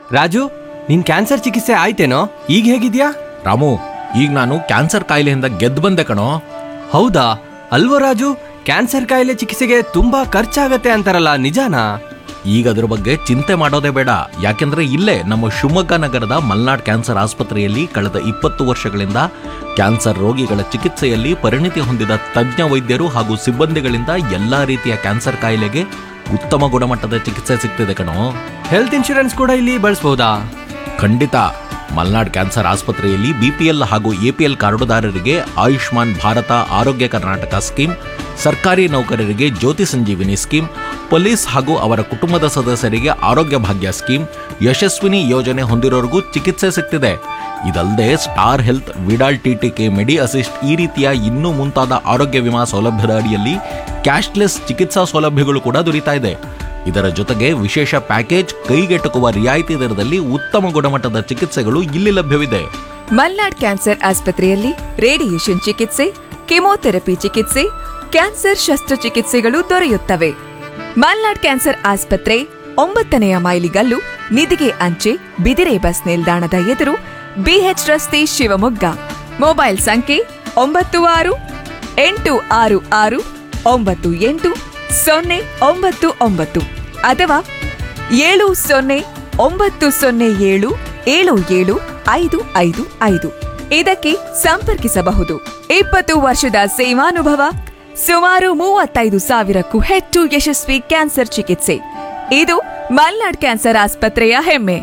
ರಾಜು ನಿನ್ ಕ್ಯಾನ್ಸರ್ ಚಿಕಿತ್ಸೆ ಆಯ್ತೇನೋ ಈಗ ಹೇಗಿದ್ಯಾ ರಾಮು ಈಗ ನಾನು ಕ್ಯಾನ್ಸರ್ ಕಾಯಿಲೆಯಿಂದ ಗೆದ್ದು ಬಂದೆ ಕಣೋ ಹೌದಾ ಅಲ್ವೋ ರಾಜು ಕ್ಯಾನ್ಸರ್ ಕಾಯಿಲೆ ಚಿಕಿತ್ಸೆಗೆ ತುಂಬಾ ಖರ್ಚಾಗತ್ತೆ ಅಂತಾರಲ್ಲ ನಿಜಾನಾ ಈಗ ಅದ್ರ ಬಗ್ಗೆ ಚಿಂತೆ ಮಾಡೋದೇ ಬೇಡ ಯಾಕೆಂದ್ರೆ ಇಲ್ಲೇ ನಮ್ಮ ಶಿವಮೊಗ್ಗ ನಗರದ ಮಲ್ನಾಡ್ ಕ್ಯಾನ್ಸರ್ ಆಸ್ಪತ್ರೆಯಲ್ಲಿ ಕಳೆದ ಇಪ್ಪತ್ತು ವರ್ಷಗಳಿಂದ ಕ್ಯಾನ್ಸರ್ ರೋಗಿಗಳ ಚಿಕಿತ್ಸೆಯಲ್ಲಿ ಪರಿಣಿತಿ ಹೊಂದಿದ ತಜ್ಞ ವೈದ್ಯರು ಹಾಗೂ ಸಿಬ್ಬಂದಿಗಳಿಂದ ಎಲ್ಲಾ ರೀತಿಯ ಕ್ಯಾನ್ಸರ್ ಕಾಯಿಲೆಗೆ ಉತ್ತಮ ಗುಣಮಟ್ಟದ ಚಿಕಿತ್ಸೆ ಸಿಗ್ತಿದೆ ಕಣೋ ಹೆಲ್ತ್ ಇನ್ಶೂರೆನ್ಸ್ ಕೂಡ ಇಲ್ಲಿ ಬಳಸ್ಬೋದಾ ಖಂಡಿತ ಮಲ್ನಾಡ್ ಕ್ಯಾನ್ಸರ್ ಆಸ್ಪತ್ರೆಯಲ್ಲಿ ಬಿಪಿಎಲ್ ಹಾಗೂ ಎಪಿಎಲ್ ಕಾರ್ಡುದಾರರಿಗೆ ಆಯುಷ್ಮಾನ್ ಭಾರತ ಆರೋಗ್ಯ ಕರ್ನಾಟಕ ಸ್ಕೀಮ್ ಸರ್ಕಾರಿ ನೌಕರರಿಗೆ ಜ್ಯೋತಿ ಸಂಜೀವಿನಿ ಸ್ಕೀಮ್ ಪೊಲೀಸ್ ಹಾಗೂ ಅವರ ಕುಟುಂಬದ ಸದಸ್ಯರಿಗೆ ಆರೋಗ್ಯ ಭಾಗ್ಯ ಸ್ಕೀಮ್ ಯಶಸ್ವಿನಿ ಯೋಜನೆ ಹೊಂದಿರೋರಿಗೂ ಚಿಕಿತ್ಸೆ ಸಿಗ್ತಿದೆ ಇದಲ್ಲದೆ Star Health Vidal TTK medi assist ಈ ರೀತಿಯ ಇನ್ನೂ ಮುಂತಾದ ಆರೋಗ್ಯ ವಿಮಾ ಸೌಲಭ್ಯದ ಅಡಿಯಲ್ಲಿ ಕ್ಯಾಶ್ಲೆಸ್ ಚಿಕಿತ್ಸಾ ಸೌಲಭ್ಯಗಳು ಕೂಡ ದೊರೀತಾ ಇದೆ ಇದರ ಜೊತೆಗೆ ವಿಶೇಷ ಪ್ಯಾಕೇಜ್ ಕೈಗೆಟುಕುವ ರಿಯಾಯಿತಿ ದರದಲ್ಲಿ ಉತ್ತಮ ಗುಣಮಟ್ಟದ ಚಿಕಿತ್ಸೆಗಳು ಇಲ್ಲಿ ಲಭ್ಯವಿದೆ ಮಲ್ನಾಡ್ ಕ್ಯಾನ್ಸರ್ ಆಸ್ಪತ್ರೆಯಲ್ಲಿ ರೇಡಿಯೇಷನ್ ಚಿಕಿತ್ಸೆ ಕೆಮೊಥೆರಪಿ ಚಿಕಿತ್ಸೆ ಕ್ಯಾನ್ಸರ್ ಶಸ್ತ್ರಚಿಕಿತ್ಸೆಗಳು ದೊರೆಯುತ್ತವೆ ಮಲ್ನಾಡ್ ಕ್ಯಾನ್ಸರ್ ಆಸ್ಪತ್ರೆ ಒಂಬತ್ತನೆಯ ಮೈಲಿಗಲ್ಲು ನಿಧಿಗೆ ಅಂಚೆ ಬಿದಿರೆ ಬಸ್ ನಿಲ್ದಾಣದ ಎದುರು ಬಿಎಚ್ ರಸ್ತೆ ಶಿವಮೊಗ್ಗ ಮೊಬೈಲ್ ಸಂಖ್ಯೆ ಒಂಬತ್ತು ಆರು ಎಂಟು ಆರು ಆರು ಒಂಬತ್ತು ಎಂಟು ಸೊನ್ನೆ ಒಂಬತ್ತು ಒಂಬತ್ತು ಅಥವಾ ಏಳು ಸೊನ್ನೆ ಒಂಬತ್ತು ಸೊನ್ನೆ ಏಳು ಏಳು ಏಳು ಐದು ಐದು ಐದು ಇದಕ್ಕೆ ಸಂಪರ್ಕಿಸಬಹುದು ಇಪ್ಪತ್ತು ವರ್ಷದ ಸೇವಾನುಭವ ಸುಮಾರು ಮೂವತ್ತೈದು ಸಾವಿರಕ್ಕೂ ಹೆಚ್ಚು ಯಶಸ್ವಿ ಕ್ಯಾನ್ಸರ್ ಚಿಕಿತ್ಸೆ ಇದು ಮಲ್ನಾಡ್ ಕ್ಯಾನ್ಸರ್ ಆಸ್ಪತ್ರೆಯ ಹೆಮ್ಮೆ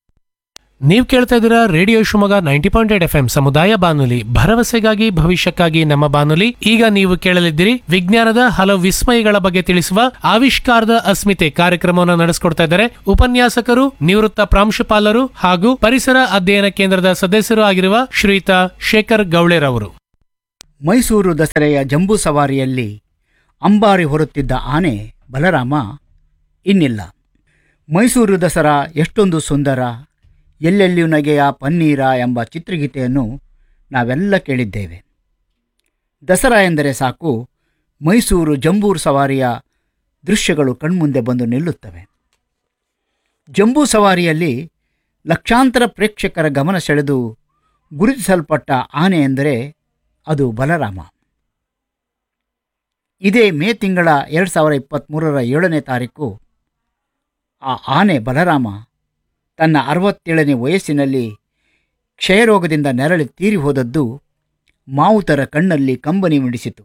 ನೀವು ಕೇಳ್ತಾ ಇದ್ದೀರಾ radio Shivamogga ninety point eight F M ಸಮುದಾಯ ಬಾನುಲಿ ಭರವಸೆಗಾಗಿ ಭವಿಷ್ಯಕ್ಕಾಗಿ ನಮ್ಮ ಬಾನುಲಿ ಈಗ ನೀವು ಕೇಳಲಿದ್ದೀರಿ ವಿಜ್ಞಾನದ ಹಲವು ವಿಸ್ಮಯಗಳ ಬಗ್ಗೆ ತಿಳಿಸುವ ಆವಿಷ್ಕಾರದ ಅಸ್ಮಿತೆ ಕಾರ್ಯಕ್ರಮವನ್ನು ನಡೆಸಿಕೊಡ್ತಾ ಇದ್ದಾರೆ ಉಪನ್ಯಾಸಕರು ನಿವೃತ್ತ ಪ್ರಾಂಶುಪಾಲರು ಹಾಗೂ ಪರಿಸರ ಅಧ್ಯಯನ ಕೇಂದ್ರದ ಸದಸ್ಯರು ಆಗಿರುವ ಶ್ರೀಯುತ ಶೇಖರ್ ಗೌಳೆರವರು ಮೈಸೂರು ದಸರೆಯ ಜಂಬೂ ಸವಾರಿಯಲ್ಲಿ ಅಂಬಾರಿ ಹೊರುತ್ತಿದ್ದ ಆನೆ ಬಲರಾಮ ಇನ್ನಿಲ್ಲ ಮೈಸೂರು ದಸರಾ ಎಷ್ಟೊಂದು ಸುಂದರ ಎಲ್ಲೆಲ್ಲಿಯೂ ನಗೆಯ ಪನ್ನೀರ ಎಂಬ ಚಿತ್ರಗೀತೆಯನ್ನು ನಾವೆಲ್ಲ ಕೇಳಿದ್ದೇವೆ ದಸರಾ ಎಂದರೆ ಸಾಕು ಮೈಸೂರು ಜಂಬೂರು ಸವಾರಿಯ ದೃಶ್ಯಗಳು ಕಣ್ಮುಂದೆ ಬಂದು ನಿಲ್ಲುತ್ತವೆ ಜಂಬೂ ಸವಾರಿಯಲ್ಲಿ ಲಕ್ಷಾಂತರ ಪ್ರೇಕ್ಷಕರ ಗಮನ ಸೆಳೆದು ಗುರುತಿಸಲ್ಪಟ್ಟ ಆನೆ ಎಂದರೆ ಅದು ಬಲರಾಮ ಇದೇ ಮೇ ತಿಂಗಳ ಎರಡು ಸಾವಿರ ಇಪ್ಪತ್ತ್ಮೂರರ ಏಳನೇ ತಾರೀಕು ಆ ಆನೆ ಬಲರಾಮ ತನ್ನ ಅರವತ್ತೇಳನೇ ವಯಸ್ಸಿನಲ್ಲಿ ಕ್ಷಯರೋಗದಿಂದ ನೆರಳಿ ತೀರಿ ಹೋದದ್ದು ಮಾವುತರ ಕಣ್ಣಲ್ಲಿ ಕಂಬನಿ ಮಿಡಿಸಿತು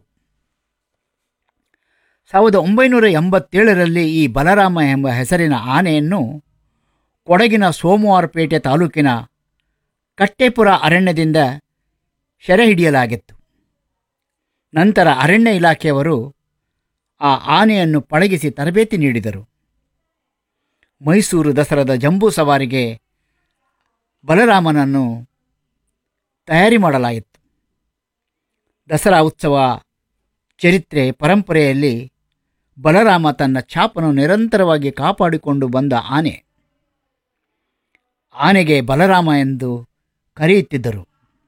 ಸಾವಿರದ ಒಂಬೈನೂರ ಎಂಬತ್ತೇಳರಲ್ಲಿ ಈ ಬಲರಾಮ ಎಂಬ ಹೆಸರಿನ ಆನೆಯನ್ನು ಕೊಡಗಿನ ಸೋಮವಾರಪೇಟೆ ತಾಲೂಕಿನ ಕಟ್ಟೆಪುರ ಅರಣ್ಯದಿಂದ ಸೆರೆ ಹಿಡಿಯಲಾಗಿತ್ತು ನಂತರ ಅರಣ್ಯ ಇಲಾಖೆಯವರು ಆ ಆನೆಯನ್ನು ಪಳಗಿಸಿ ತರಬೇತಿ ನೀಡಿದರು ಮೈಸೂರು ದಸರಾದ ಜಂಬೂ ಸವಾರಿಗೆ ಬಲರಾಮನನ್ನು ತಯಾರಿ ಮಾಡಲಾಯಿತು ದಸರಾ ಉತ್ಸವ ಚರಿತ್ರೆ ಪರಂಪರೆಯಲ್ಲಿ ಬಲರಾಮ ತನ್ನ ಛಾಪನ್ನು ನಿರಂತರವಾಗಿ ಕಾಪಾಡಿಕೊಂಡು ಬಂದ ಆನೆ ಆನೆಗೆ ಬಲರಾಮ ಎಂದು ಕರೆಯುತ್ತಿದ್ದರು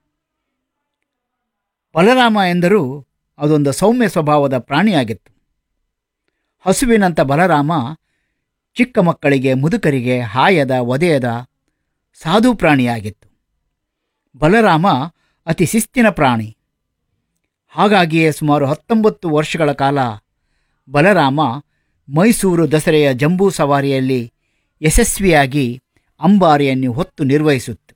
ಬಲರಾಮ ಎಂದರೂ ಅದೊಂದು ಸೌಮ್ಯ ಸ್ವಭಾವದ ಪ್ರಾಣಿಯಾಗಿತ್ತು ಹಸುವಿನಂಥ ಬಲರಾಮ ಚಿಕ್ಕ ಮಕ್ಕಳಿಗೆ ಮುದುಕರಿಗೆ ಹಾಯದ ಒದೆಯದ ಸಾಧು ಪ್ರಾಣಿಯಾಗಿತ್ತು ಬಲರಾಮ ಅತಿ ಶಿಸ್ತಿನ ಪ್ರಾಣಿ ಹಾಗಾಗಿಯೇ ಸುಮಾರು ಹತ್ತೊಂಬತ್ತು ವರ್ಷಗಳ ಕಾಲ ಬಲರಾಮ ಮೈಸೂರು ದಸರೆಯ ಜಂಬೂ ಸವಾರಿಯಲ್ಲಿ ಯಶಸ್ವಿಯಾಗಿ ಅಂಬಾರಿಯನ್ನು ಹೊತ್ತು ನಿರ್ವಹಿಸುತ್ತು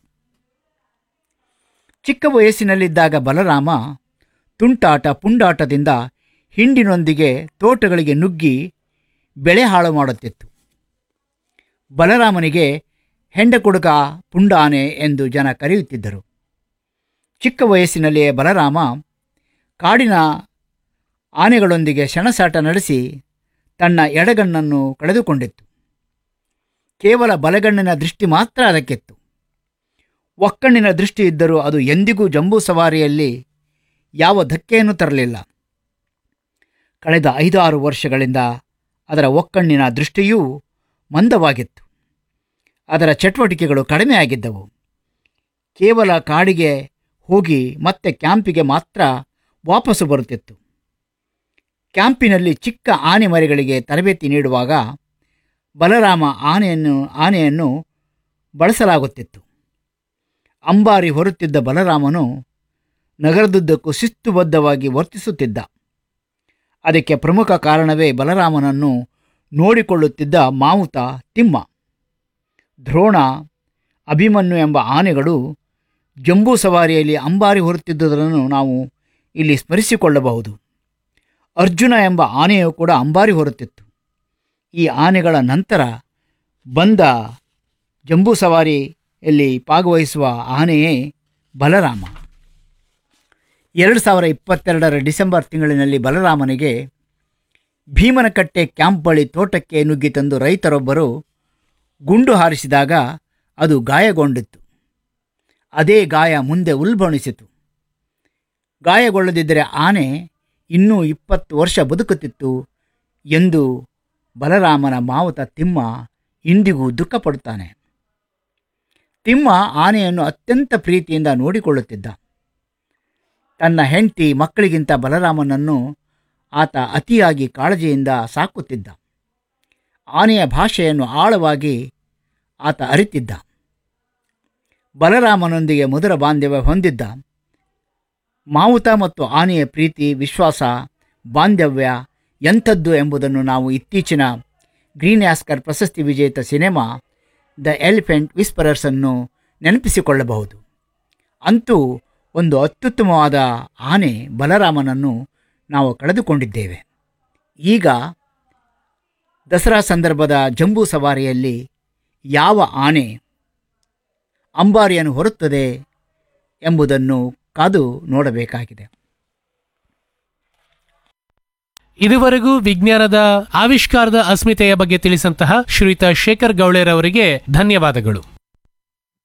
ಚಿಕ್ಕ ವಯಸ್ಸಿನಲ್ಲಿದ್ದಾಗ ಬಲರಾಮ ತುಂಟಾಟ ಪುಂಡಾಟದಿಂದ ಹಿಂಡಿನೊಂದಿಗೆ ತೋಟಗಳಿಗೆ ನುಗ್ಗಿ ಬೆಳೆ ಹಾಳು ಮಾಡುತ್ತಿತ್ತು ಬಲರಾಮನಿಗೆ ಹೆಂಡಕೊಡುಗ ಪುಂಡಾನೆ ಎಂದು ಜನ ಕರೆಯುತ್ತಿದ್ದರು ಚಿಕ್ಕ ವಯಸ್ಸಿನಲ್ಲಿಯೇ ಬಲರಾಮ ಕಾಡಿನ ಆನೆಗಳೊಂದಿಗೆ ಸೆಣಸಾಟ ನಡೆಸಿ ತನ್ನ ಎಡಗಣ್ಣನ್ನು ಕಳೆದುಕೊಂಡಿತ್ತು ಕೇವಲ ಬಲಗಣ್ಣಿನ ದೃಷ್ಟಿ ಮಾತ್ರ ಅದಕ್ಕಿತ್ತು ಒಕ್ಕಣ್ಣಿನ ದೃಷ್ಟಿ ಇದ್ದರೂ ಅದು ಎಂದಿಗೂ ಜಂಬೂ ಸವಾರಿಯಲ್ಲಿ ಯಾವ ಧಕ್ಕೆಯನ್ನು ತರಲಿಲ್ಲ ಕಳೆದ ಐದಾರು ವರ್ಷಗಳಿಂದ ಅದರ ಒಕ್ಕಣ್ಣಿನ ದೃಷ್ಟಿಯೂ ಮಂದವಾಗಿತ್ತು ಅದರ ಚಟುವಟಿಕೆಗಳು ಕಡಿಮೆಯಾಗಿದ್ದವು ಕೇವಲ ಕಾಡಿಗೆ ಹೋಗಿ ಮತ್ತೆ ಕ್ಯಾಂಪಿಗೆ ಮಾತ್ರ ವಾಪಸ್ಸು ಬರುತ್ತಿತ್ತು ಕ್ಯಾಂಪಿನಲ್ಲಿ ಚಿಕ್ಕ ಆನೆ ಮರಿಗಳಿಗೆ ತರಬೇತಿ ನೀಡುವಾಗ ಬಲರಾಮ ಆನೆಯನ್ನು ಆನೆಯನ್ನು ಬಳಸಲಾಗುತ್ತಿತ್ತು ಅಂಬಾರಿ ಹೊರುತ್ತಿದ್ದ ಬಲರಾಮನು ನಗರದುದ್ದಕ್ಕೂ ಶಿಸ್ತುಬದ್ಧವಾಗಿ ವರ್ತಿಸುತ್ತಿದ್ದ ಅದಕ್ಕೆ ಪ್ರಮುಖ ಕಾರಣವೇ ಬಲರಾಮನನ್ನು ನೋಡಿಕೊಳ್ಳುತ್ತಿದ್ದ ಮಾವುತ ತಿಮ್ಮ ದ್ರೋಣ ಅಭಿಮನ್ಯು ಎಂಬ ಆನೆಗಳು ಜಂಬೂ ಸವಾರಿಯಲ್ಲಿ ಅಂಬಾರಿ ಹೊರುತ್ತಿದ್ದುದನ್ನು ನಾವು ಇಲ್ಲಿ ಸ್ಮರಿಸಿಕೊಳ್ಳಬಹುದು ಅರ್ಜುನ ಎಂಬ ಆನೆಯು ಕೂಡ ಅಂಬಾರಿ ಹೊರುತ್ತಿತ್ತು ಈ ಆನೆಗಳ ನಂತರ ಬಂದ ಜಂಬೂ ಸವಾರಿಯಲ್ಲಿ ಭಾಗವಹಿಸುವ ಆನೆಯೇ ಬಲರಾಮ ಎರಡು ಸಾವಿರ ಇಪ್ಪತ್ತೆರಡರ ಡಿಸೆಂಬರ್ ತಿಂಗಳಿನಲ್ಲಿ ಬಲರಾಮನಿಗೆ ಭೀಮನಕಟ್ಟೆ ಕ್ಯಾಂಪ್ ಬಳಿ ತೋಟಕ್ಕೆ ನುಗ್ಗಿ ತಂದು ರೈತರೊಬ್ಬರು ಗುಂಡು ಹಾರಿಸಿದಾಗ ಅದು ಗಾಯಗೊಂಡಿತ್ತು ಅದೇ ಗಾಯ ಮುಂದೆ ಉಲ್ಬಣಿಸಿತು ಗಾಯಗೊಳ್ಳದಿದ್ದರೆ ಆನೆ ಇನ್ನೂ ಇಪ್ಪತ್ತು ವರ್ಷ ಬದುಕುತ್ತಿತ್ತು ಎಂದು ಬಲರಾಮನ ಮಾವುತ ತಿಮ್ಮ ಇಂದಿಗೂ ದುಃಖಪಡುತ್ತಾನೆ ತಿಮ್ಮ ಆನೆಯನ್ನು ಅತ್ಯಂತ ಪ್ರೀತಿಯಿಂದ ನೋಡಿಕೊಳ್ಳುತ್ತಿದ್ದ ತನ್ನ ಹೆಂಡತಿ ಮಕ್ಕಳಿಗಿಂತ ಬಲರಾಮನನ್ನು ಆತ ಅತಿಯಾಗಿ ಕಾಳಜಿಯಿಂದ ಸಾಕುತ್ತಿದ್ದ ಆನೆಯ ಭಾಷೆಯನ್ನು ಆಳವಾಗಿ ಆತ ಅರಿತಿದ್ದ ಬಲರಾಮನೊಂದಿಗೆ ಮಧುರ ಬಾಂಧವ್ಯ ಹೊಂದಿದ್ದ ಮಾವುತ ಮತ್ತು ಆನೆಯ ಪ್ರೀತಿ ವಿಶ್ವಾಸ ಬಾಂಧವ್ಯ ಎಂಥದ್ದು ಎಂಬುದನ್ನು ನಾವು ಇತ್ತೀಚಿನ ಗ್ರೀನ್ ಆಸ್ಕರ್ ಪ್ರಶಸ್ತಿ ವಿಜೇತ ಸಿನೆಮಾ ದ ಎಲಿಫೆಂಟ್ ವಿಸ್ಪರರ್ಸ್ ಅನ್ನು ನೆನಪಿಸಿಕೊಳ್ಳಬಹುದು ಅಂತೂ ಒಂದು ಅತ್ಯುತ್ತಮವಾದ ಆನೆ ಬಲರಾಮನನ್ನು ನಾವು ಕಳೆದುಕೊಂಡಿದ್ದೇವೆ ಈಗ ದಸರಾ ಸಂದರ್ಭದ ಜಂಬೂ ಸವಾರಿಯಲ್ಲಿ ಯಾವ ಆನೆ ಅಂಬಾರಿಯನ್ನು ಹೊರುತ್ತದೆ ಎಂಬುದನ್ನು ಕಾದು ನೋಡಬೇಕಾಗಿದೆ ಇದುವರೆಗೂ ವಿಜ್ಞಾನದ ಆವಿಷ್ಕಾರದ ಅಸ್ಮಿತೆಯ ಬಗ್ಗೆ ತಿಳಿಸಂತಹ ಶ್ರೀಯುತ ಶೇಖರ್ ಗೌಳೆರವರಿಗೆ ಧನ್ಯವಾದಗಳು